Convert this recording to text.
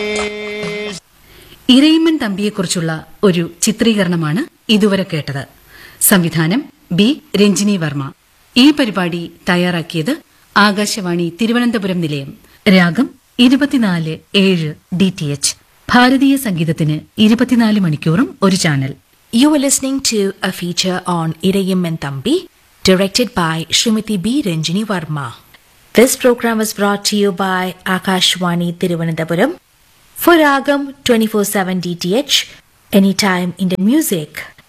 ഇരയിമ്മൻ തമ്പിയെക്കുറിച്ചുള്ള ഒരു ചിത്രീകരണമാണ് ഇതുവരെ കേട്ടത് സംവിധാനം ബി രഞ്ജിനി വർമ്മ ഈ പരിപാടി തയ്യാറാക്കിയത് ആകാശവാണി തിരുവനന്തപുരം നിലയം രാഗം ഇരുപത്തിനാല് ഏഴ് ഡി ടി എച്ച് ഭാരതീയ സംഗീതത്തിന് ഇരുപത്തിനാല് മണിക്കൂറും ഒരു channel You were listening to a feature on Irayim and Thambi, directed by Srimati B. Ranjini Varma. This program was brought to you by Akashwani Tiruvananthapuram for Ragam 24-7 DTH, anytime Indian music.